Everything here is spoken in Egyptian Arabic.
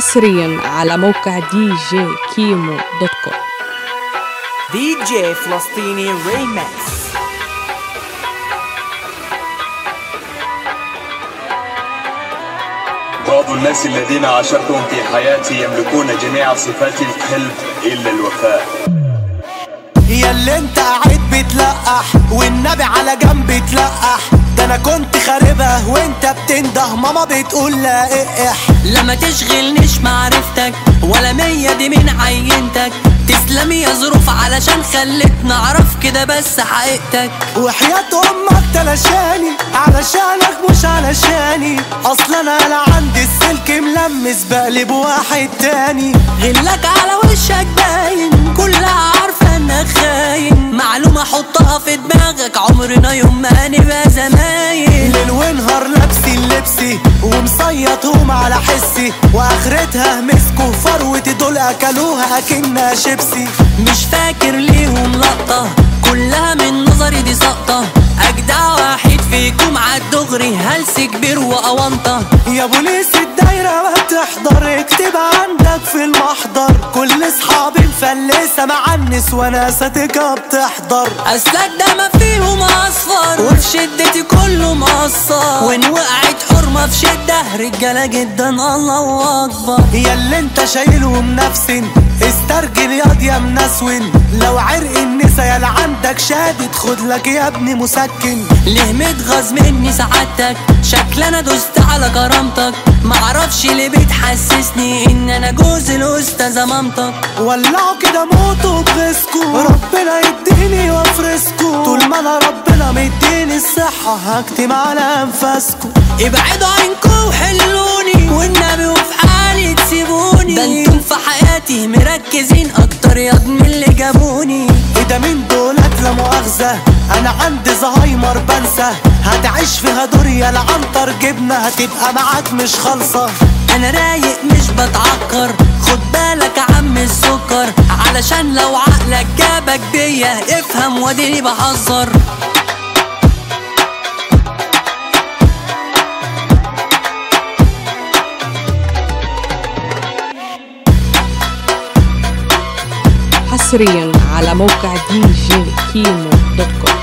حصريا على موقع دي جي كيمو دوت كوم دي جي فلسطيني ريمكس بعض الناس الذين عاشرتهم في حياتي يملكون جميع صفات الكلب إلا الوفاء يا اللي انت قاعد بتلقح والنبي على جنب تلقح ده انا كنت خاربها وانت بتنده ماما بتقول لا اقح لا ما تشغلنيش معرفتك ولا مية دي من عينتك تسلمي يا ظروف علشان خلتني اعرف كده بس حقيقتك وحياة امك تلاشاني علشانك مش علشاني اصلا انا لا عندي السلك ملمس بقلب واحد تاني غلك على وشك باين كلها عارفة انك خاين معلومة حطها في دماغك عمرنا يوم ما نبقى زمايل ليل ونهار لابسي اللبسي ومصيطهم على حسي واخرتها مسكوا فروتي دول اكلوها اكنها شيبسي مش فاكر ليهم لقطة كلها من نظري دي سقطة أجدع واحد فيكم عالدغري هلس كبير وأونطة يا بوليس الدايرة ما بتحضر اكتب عندك في المحضر كل اصحابي مفلسة مع النسوان ستك بتحضر أسلك ده ما فيهم أصفر وفي شدتي كله مقصر وإن وقعت حرمة في شدة رجالة جدا الله أكبر يا اللي انت شايله منفسن استرجل ياض يا منسون لو عرق النسا يا اللي عندك شادد خد لك يا ابني مسكن ليه متغاظ مني سعادتك شكل انا دوست على كرامتك معرفش ليه بتحسسني ان انا جوز الاستاذة مامتك ولعوا كده موتوا بغيظكوا ربنا يديني وافرسكوا طول ما انا ربنا مديني الصحة هكتم على انفاسكوا ابعدوا عنكم وحلوني والنبي وفي حالي تسيبوني ده انتم في حياتي مركزين اكتر يا من اللي جابوني ايه ده مين دولت لا مؤاخذة انا عندي زهايمر بنسى هتعيش فيها دور يا العنتر جبنة هتبقى معاك مش خالصة انا رايق مش بتعكر خد بالك يا عم السكر علشان لو عقلك جابك بيا افهم واديني بحذر حصريا على موقع دي جي كيمو دوت كوم